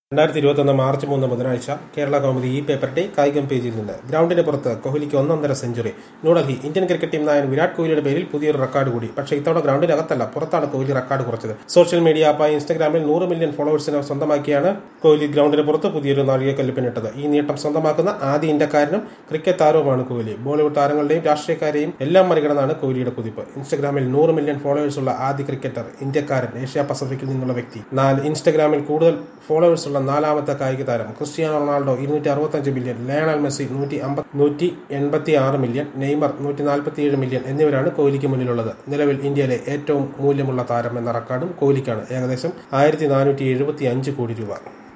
രണ്ടായിരത്തി ഇരുപത്തൊന്ന് മാർച്ച് മൂന്ന് ബുധനാഴ്ച കേരള കൗമുദി ഈ പേപ്പർ ഡേ കായികം പേജിൽ നിന്ന് ഗ്രൗണ്ടിന് പുറത്ത് കോഹ്ലിക്ക് ഒന്നൊന്നര century New Delhi Indian cricket team നായകൻ വിരാട് കോഹ്ലിയുടെ പേരിൽ പുതിയൊരു റെക്കോർഡ് കൂടി പക്ഷേ ഇത്തവണ ഗ്രൗണ്ടിനകത്തല്ല പുറത്താണ് കോഹ്ലി റെക്കോർഡ് കുറച്ചത് സോഷ്യൽ മീഡിയ ആപ്പായ ഇൻസ്റ്റഗ്രാമിൽ നൂറ് മില്യൺ ഫോളോവേഴ്സിനെ സ്വന്തമാക്കിയാണ് കോഹ്ലി ഗ്രൗണ്ടിന് പുറത്ത് പുതിയൊരു നാഴികക്കല്ല് പിന്നിട്ടത് ഈ നേട്ടം സ്വന്തമാക്കുന്ന ആദ്യ ഇന്ത്യക്കാരനും ക്രിക്കറ്റ് താരവുമാണ് കോഹ്ലി ബോളിവുഡ് താരങ്ങളുടെയും രാഷ്ട്രീയക്കാരെയും എല്ലാം മറികടന്നാണ് കോഹ്ലിയുടെ കുതിപ്പ് ഇൻസ്റ്റഗ്രാമിൽ നൂറ് മില്യൺ ഫോളോവേഴ്സ് ഉള്ള ആദ്യ ക്രിക്കറ്റർ ഇന്ത്യക്കാരൻ ഏഷ്യ പസഫിക്കിൽ നിന്നുള്ള വ്യക്തി നാല് ഇൻസ്റ്റഗ്രാമിൽ കൂടുതൽ ഫോളോവേഴ്സ് ഉള്ള നാലാമത്തെ കായിക താരം ക്രിസ്ത്യാനോ റൊണാൾഡോ ഇരുന്നൂറ്റി അറുപത്തഞ്ച് മില്യൺ ലയണൽ മെസ്സി നൂറ്റി അമ്പത് നൂറ്റി എൺപത്തി ആറ് മില്യൺ നെയ്മർ നൂറ്റി നാൽപ്പത്തിയേഴ് മില്യൺ എന്നിവരാണ് കോഹ്ലിക്ക് മുന്നിലുള്ളത് നിലവിൽ ഇന്ത്യയിലെ ഏറ്റവും മൂല്യമുള്ള താരം എന്ന റെക്കോർഡും കോഹ്ലിക്കാണ് ഏകദേശം ആയിരത്തി നാനൂറ്റി എഴുപത്തി അഞ്ച് കോടി രൂപ